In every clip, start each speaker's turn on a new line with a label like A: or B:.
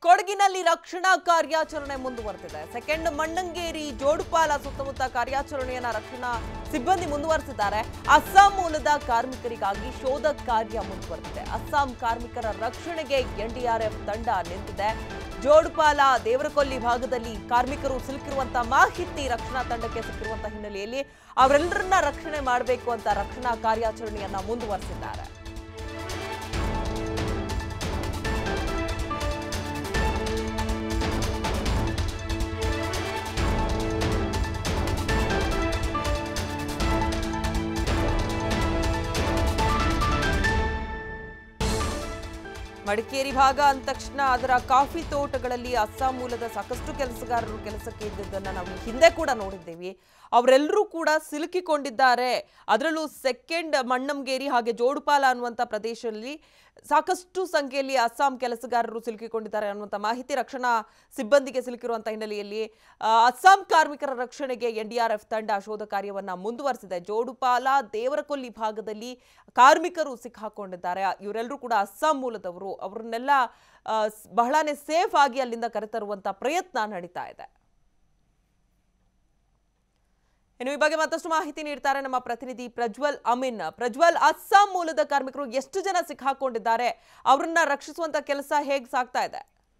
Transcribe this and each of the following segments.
A: ಕೊಡಗಿನಲ್ಲಿ ರಕ್ಷಣಾ ಕಾರ್ಯಾಚರಣೆ ಮುಂದುವರೆದಿದೆ ಸೆಕೆಂಡ್ ಮಣ್ಣಂಗೇರಿ ಜೋಡುಪಾಲ ಸುತ್ತಮುತ್ತ ಕಾರ್ಯಾಚರಣೆಯನ್ನ ರಕ್ಷಣಾ ಸಿಬ್ಬಂದಿ ಮುಂದುವರೆಸಿದ್ದಾರೆ ಅಸ್ಸಾಂ ಮೂಲದ ಕಾರ್ಮಿಕರಿಗಾಗಿ ಶೋಧ ಕಾರ್ಯ ಮುಂದುವರೆದಿದೆ ಅಸ್ಸಾಂ ಕಾರ್ಮಿಕರ ರಕ್ಷಣೆಗೆ ಎನ್ಡಿಆರ್ಎಫ್ ತಂಡ ನಿಂತಿದೆ ಜೋಡುಪಾಲ ದೇವರಕೊಲ್ಲಿ ಭಾಗದಲ್ಲಿ ಕಾರ್ಮಿಕರು ಸಿಲುಕಿರುವಂತಹ ಮಾಹಿತಿ ರಕ್ಷಣಾ ತಂಡಕ್ಕೆ ಸಿಕ್ಕಿರುವಂತಹ ಹಿನ್ನೆಲೆಯಲ್ಲಿ ಅವರೆಲ್ಲರನ್ನ ರಕ್ಷಣೆ ಮಾಡಬೇಕು ಅಂತ ರಕ್ಷಣಾ ಕಾರ್ಯಾಚರಣೆಯನ್ನ ಮುಂದುವರೆಸಿದ್ದಾರೆ ಮಡಿಕೇರಿ ಭಾಗ ಅಂದ ತಕ್ಷಣ ಅದರ ಕಾಫಿ ತೋಟಗಳಲ್ಲಿ ಅಸ್ಸಾಂ ಮೂಲದ ಸಾಕಷ್ಟು ಕೆಲಸಗಾರರು ಕೆಲಸಕ್ಕೆ ಇದ್ದಿದ್ದನ್ನ ನಾವು ಈ ಹಿಂದೆ ಕೂಡ ನೋಡಿದ್ದೇವೆ ಅವರೆಲ್ಲರೂ ಕೂಡ ಸಿಲುಕಿಕೊಂಡಿದ್ದಾರೆ ಅದರಲ್ಲೂ ಸೆಕೆಂಡ್ ಮಣ್ಣಂಗೇರಿ ಹಾಗೆ ಜೋಡುಪಾಲ ಅನ್ನುವಂಥ ಪ್ರದೇಶದಲ್ಲಿ ಸಾಕಷ್ಟು ಸಂಖ್ಯೆಯಲ್ಲಿ ಅಸ್ಸಾಂ ಕೆಲಸಗಾರರು ಸಿಲುಕಿಕೊಂಡಿದ್ದಾರೆ ಅನ್ನುವಂಥ ಮಾಹಿತಿ ರಕ್ಷಣಾ ಸಿಬ್ಬಂದಿಗೆ ಸಿಲುಕಿರುವಂಥ ಹಿನ್ನೆಲೆಯಲ್ಲಿ ಆ, ಅಸ್ಸಾಂ ಕಾರ್ಮಿಕರ ರಕ್ಷಣೆಗೆ ಎನ್ಡಿಆರ್ಎಫ್ ತಂಡ ಶೋಧ ಕಾರ್ಯವನ್ನ ಮುಂದುವರೆಸಿದೆ ಜೋಡುಪಾಲ ದೇವರಕೊಲ್ಲಿ ಭಾಗದಲ್ಲಿ ಕಾರ್ಮಿಕರು ಸಿಕ್ಕಾಕೊಂಡಿದ್ದಾರೆ ಇವರೆಲ್ಲರೂ ಕೂಡ ಅಸ್ಸಾಂ ಮೂಲದವರು ಅವರನ್ನೆಲ್ಲ ಆ, ಸ್- ಬಹಳನೇ ಸೇಫ್ ಆಗಿ ಅಲ್ಲಿಂದ ಕರೆತರುವಂತ ಪ್ರಯತ್ನ ನಡೀತಾ ಇದೆ ಇನ್ನು ಈ ಬಗ್ಗೆ ಮತ್ತಷ್ಟು ಮಾಹಿತಿ ನೀಡ್ತಾರೆ ನಮ್ಮ ಪ್ರತಿನಿಧಿ ಪ್ರಜ್ವಲ್ ಅಮಿನ್ ಪ್ರಜ್ವಲ್ ಅಸ್ಸಾಂ ಮೂಲದ ಕಾರ್ಮಿಕರು ಎಷ್ಟು ಜನ ಸಿಕ್ಕಾಕೊಂಡಿದ್ದಾರೆ ಅವರನ್ನ ರಕ್ಷಿಸುವಂತ ಕೆಲಸ ಹೇಗ್ ಸಾಗ್ತಾ ಇದೆ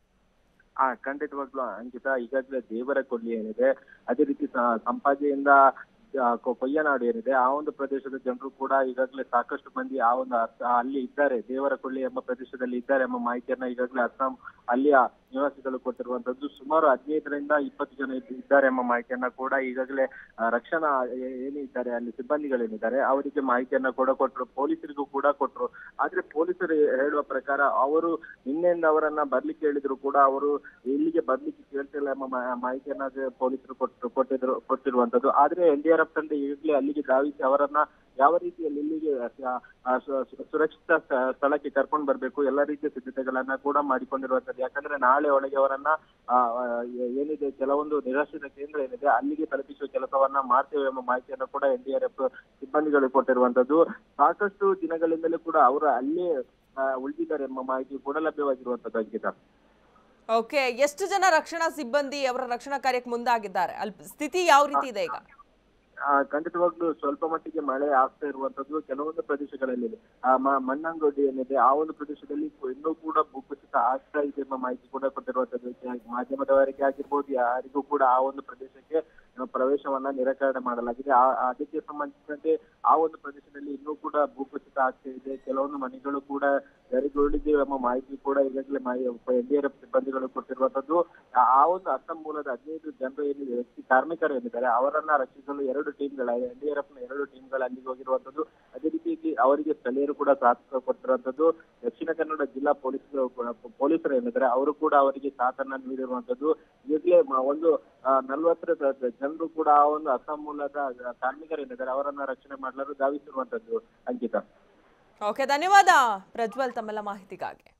B: ಆ ಖಂಡಿತವಾಗ್ಲೂ ಅಂಕಿತ ಈಗಾಗಲೇ ದೇವರ ಕೊಲ್ಲಿ ಏನಿದೆ ಅದೇ ರೀತಿ ಸ- ಸಂಪಾಜೆಯಿಂದ ಆ, ಕೊ- ಕೊಯ್ಯನಾಡು ಏನಿದೆ ಆ ಒಂದು ಪ್ರದೇಶದ ಜನರು ಕೂಡ ಈಗಾಗಲೇ ಸಾಕಷ್ಟು ಮಂದಿ ಆ ಒಂದು ಅರ್ಥ- ಅಲ್ಲಿ ಇದ್ದಾರೆ ದೇವರ ಕೊಳ್ಳಿ ಎಂಬ ಪ್ರದೇಶದಲ್ಲಿ ಇದ್ದಾರೆ ಎಂಬ ಮಾಹಿತಿಯನ್ನ ಈಗಾಗಲೇ ಅಸ್ಸಾಂ ಅಲ್ಲಿಯ ನಿವಾಸಿಗಳು ಕೊಟ್ಟಿರುವಂತದ್ದು ಸುಮಾರು ಹದಿನೈದರಿಂದ ಇಪ್ಪತ್ತು ಜನ ಇದ್- ಇದ್ದಾರೆ ಎಂಬ ಮಾಹಿತಿಯನ್ನ ಕೂಡ ಈಗಾಗಲೇ ಆ, ರಕ್ಷಣಾ ಏ- ಏನಿದ್ದಾರೆ ಅಲ್ಲಿ ಸಿಬ್ಬಂದಿಗಳೇನಿದ್ದಾರೆ ಅವರಿಗೆ ಮಾಹಿತಿಯನ್ನ ಕೂಡ ಕೊಟ್ಟರು ಪೊಲೀಸರಿಗೂ ಕೂಡ ಕೊಟ್ಟರು ಆದ್ರೆ ಪೊಲೀಸರು ಹೇಳುವ ಪ್ರಕಾರ ಅವರು ನಿನ್ನೆಯಿಂದ ಅವರನ್ನ ಬರ್ಲಿಕ್ಕೆ ಹೇಳಿದ್ರು ಕೂಡ ಅವರು ಇಲ್ಲಿಗೆ ಬರ್ಲಿಕ್ಕೆ ಕೇಳ್ತಿಲ್ಲ ಎಂಬ ಮಾ- ಮಾಹಿತಿಯನ್ನ ಅದು ಪೊಲೀಸರು ಕೊಟ್ಟು ಕೊಟ್ಟಿದ್ರು ಕೊಟ್ಟಿರುವಂತದ್ದು ಆದ್ರೆ ಎನ್ ಡಿ ಆರ್ ಎಫ್ ತಂಡ ಈಗಲೇ ಅಲ್ಲಿಗೆ ಧಾವಿಸಿ ಅವರನ್ನ ಯಾವ ರೀತಿಯಲ್ಲಿ ಇಲ್ಲಿಗೆ ಆ, ಆ, ಸು- ಸು- ಸುರಕ್ಷಿತ ಸ್ಥ- ಸ್ಥಳಕ್ಕೆ ಕರ್ಕೊಂಡು ಬರ್ಬೇಕು ಎಲ್ಲ ರೀತಿಯ ಸಿದ್ಧತೆಗಳನ್ನ ಕೂಡ ಮಾಡಿಕೊಂಡಿರುವಂತದ್ದು ಯಾಕಂದ್ರೆ ನಾಳೆ ಒಳಗೆ ಅವರನ್ನ ಆ, ಆ, ಏ- ಏನಿದೆ ಕೆಲವೊಂದು ನಿರಾಶ್ರಿತ ಕೇಂದ್ರ ಏನಿದೆ ಅಲ್ಲಿಗೆ ತಲುಪಿಸುವ ಕೆಲಸವನ್ನ ಮಾಡ್ತೇವೆ ಎಂಬ ಮಾಹಿತಿಯನ್ನು ಕೂಡ ಎನ್ ಡಿ ಆರ್ ಎಫ್ ಸಿಬ್ಬಂದಿಗಳು ಕೊಟ್ಟಿರುವಂತದ್ದು ಸಾಕಷ್ಟು ದಿನಗಳಿಂದಲೂ ಕೂಡ ಅವರು ಅಲ್ಲೇ ಆ, ಉಳಿದಿದ್ದಾರೆ ಎಂಬ ಮಾಹಿತಿ ಕೂಡ ಲಭ್ಯವಾಗಿರುವಂತದ್ದು ಅಂಕಿತ
A: ಓಕೆ ಎಷ್ಟು ಜನ ರಕ್ಷಣಾ ಸಿಬ್ಬಂದಿ ಅವರ ರಕ್ಷಣಾ ಕಾರ್ಯಕ್ಕೆ ಮುಂದಾಗಿದ್ದಾರೆ ಅಲ್ಲಿ ಸ್ಥಿತಿ ಯಾವ ರೀತಿ ಇದೆ ಈಗ
B: ಆ, ಖಂಡಿತವಾಗ್ಲೂ ಸ್ವಲ್ಪ ಮಟ್ಟಿಗೆ ಮಳೆ ಆಗ್ತಾ ಇರುವಂತದ್ದು ಕೆಲವೊಂದು ಪ್ರದೇಶಗಳಲ್ಲಿ ಇದೆ. ಆ ಮ- ಮಣ್ಣಂಗೊಡ್ಡಿ ಏನಿದೆ ಆ ಒಂದು ಪ್ರದೇಶದಲ್ಲಿ ಕು- ಇನ್ನೂ ಕೂಡ ಭೂಕುಸಿತ ಆಗ್ತಾ ಇದೆ ಎಂಬ ಮಾಹಿತಿ ಕೂಡ ಕೊಟ್ಟಿರುವಂತದ್ದು ಕೆ- ಮಾಧ್ಯಮದವರಿಗೆ ಆಗಿರ್ಬೋದು ಯಾರಿಗೂ ಕೂಡ ಆ ಒಂದು ಪ್ರದೇಶಕ್ಕೆ ಆ, ಪ್ರವೇಶವನ್ನ ನಿರಾಕರಣೆ ಮಾಡಲಾಗಿದೆ ಆ- ಅದಕ್ಕೆ ಸಂಬಂಧಿಸಿದಂತೆ ಆ ಒಂದು ಪ್ರದೇಶದಲ್ಲಿ ಇನ್ನೂ ಕೂಡ ಭೂಕುಸಿತ ಆಗ್ತಾ ಇದೆ ಕೆಲವೊಂದು ಮನೆಗಳು ಕೂಡ ಜರಿಗುರುಳಿದೆ ಎಂಬ ಮಾಹಿತಿ ಕೂಡ ಈಗಾಗಲೇ ಎನ್ ಡಿ ಆರ್ ಎಫ್ ಸಿಬ್ಬಂದಿಗಳು ಕೊಟ್ಟಿರುವಂತದ್ದು ಆ- ಆ ಒಂದು ಅಸ್ಸಾಂ ಮೂಲದ ಹದಿನೈದು ಜನರು ಏನಿದೆ ವ್ಯಕ್ತಿ ಕಾರ್ಮಿಕರು ಏನಿದ್ದಾರೆ ಅವರನ್ನ ರಕ್ಷಿಸಲು ಎರಡು ಟೀಮ್ಗಳ ಎನ್ ಡಿ ಆರ್ ಎಫ್ ನ ಎರಡು ಟೀಮ್ಗಳು ಅಲ್ಲಿಗೆ ಹೋಗಿರುವಂತದ್ದು ಅದೇ ರೀತಿ ಅವರಿಗೆ ಸ್ಥಳೀಯರು ಕೂಡ ಸಾಥ್ ಕೊಟ್ಟಿರುವಂತದ್ದು ದಕ್ಷಿಣ ಕನ್ನಡ ಜಿಲ್ಲಾ ಪೊಲೀಸ್ ಪೊಲೀಸರು ಏನಿದ್ದಾರೆ ಅವರು ಕೂಡ ಅವರಿಗೆ ಸಾಥನ್ನ ನೀಡಿರುವಂತದ್ದು ಈಗಲೇ ಮ- ಒಂದು ಆ, ನಲವತ್ತರ ದ- ದ- ಜನರು ಕೂಡ ಆ ಒಂದು ಅಸ್ಸಾಂ ಮೂಲದ ಕಾರ್ಮಿಕರು ಏನಿದ್ದಾರೆ ಅವರನ್ನ ರಕ್ಷಣೆ ಮಾಡಲು ಧಾವಿಸಿರುವಂತದ್ದು ಅಂಕಿತ
A: ಓಕೆ ಧನ್ಯವಾದ ಪ್ರಜ್ವಲ್ ತಮ್ಮೆಲ್ಲ ಮಾಹಿತಿಗಾಗಿ